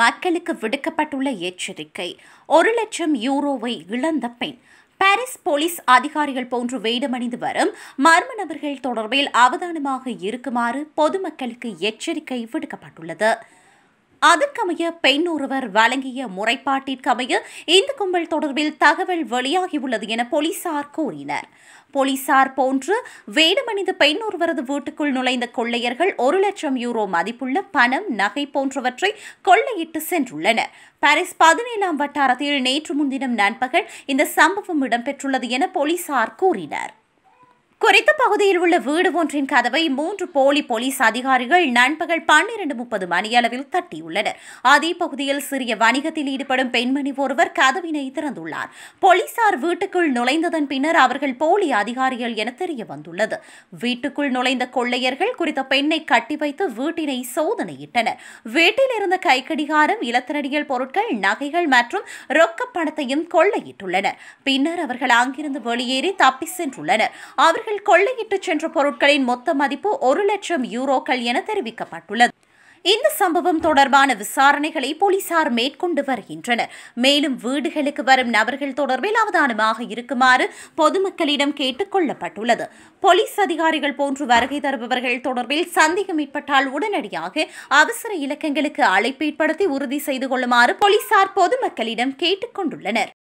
மக்களுக்கு விடுக்கப்பட்டுள்ள எச்சரிக்கை ஒரு லட்சம் யூரோவை இழந்த பெண் பாரிஸ் போலீஸ் அதிகாரிகள் போன்று வேடமணிந்து வரும் மர்ம நபர்கள் தொடர்பில் அவதானமாக இருக்குமாறு பொதுமக்களுக்கு எச்சரிக்கை விடுக்கப்பட்டுள்ளது அதற்கமைய பெண் ஒருவர் வழங்கிய முறைப்பாட்டிற்கமைய இந்த கும்பல் தொடர்பில் தகவல் வெளியாகியுள்ளது என போலீசார் கூறினர் போலீசார் போன்று வேடமணிந்த பெண் ஒருவரது வீட்டுக்குள் நுழைந்த கொள்ளையர்கள் ஒரு லட்சம் யூரோ மதிப்புள்ள பணம் நகை போன்றவற்றை கொள்ளையிட்டு சென்றுள்ளனர் பாரிஸ் பதினேழாம் வட்டாரத்தில் நேற்று முன்தினம் நண்பகல் இந்த சம்பவம் இடம்பெற்றுள்ளது என போலீசார் கூறினர் குறித்த பகுதியில் உள்ள வீடு ஒன்றின் கதவை மூன்று போலி போலீஸ் அதிகாரிகள் நண்பகல் பன்னிரண்டு முப்பது மணியளவில் தட்டியுள்ளனர் அதே பகுதியில் சிறிய வணிகத்தில் ஈடுபடும் பெண்மணி ஒருவர் கதவினை திறந்துள்ளார் போலீசார் வீட்டுக்குள் நுழைந்ததன் பின்னர் அவர்கள் போலி அதிகாரிகள் என தெரிய வந்துள்ளது வீட்டுக்குள் நுழைந்த கொள்ளையர்கள் குறித்த பெண்ணை கட்டி வைத்து வீட்டினை சோதனையிட்டனர் வீட்டில் இருந்த கைக்கடிகாரம் இலத்திரடியல் பொருட்கள் நகைகள் மற்றும் ரொக்க பணத்தையும் கொள்ளையிட்டுள்ளனர் பின்னர் அவர்கள் அங்கிருந்து வெளியேறி தப்பி சென்றுள்ளனர் அவர்கள் கொள்ளையிட்டு சென்ற பொருட்களின் மொத்த மதிப்பு ஒரு லட்சம் யூரோக்கள் என தெரிவிக்கப்பட்டுள்ளது இந்த சம்பவம் தொடர்பான விசாரணைகளை போலீசார் மேற்கொண்டு வருகின்றனர் மேலும் வீடுகளுக்கு வரும் நபர்கள் தொடர்பில் அவதானமாக இருக்குமாறு பொதுமக்களிடம் கேட்டுக் கொள்ளப்பட்டுள்ளது போலீஸ் அதிகாரிகள் போன்று வருகை தருபவர்கள் தொடர்பில் சந்தேகம் ஏற்பட்டால் உடனடியாக அவசர இலக்கங்களுக்கு அழைப்பு ஏற்படுத்தி உறுதி செய்து கொள்ளுமாறு போலீசார் பொதுமக்களிடம் கேட்டுக் கொண்டுள்ளனர்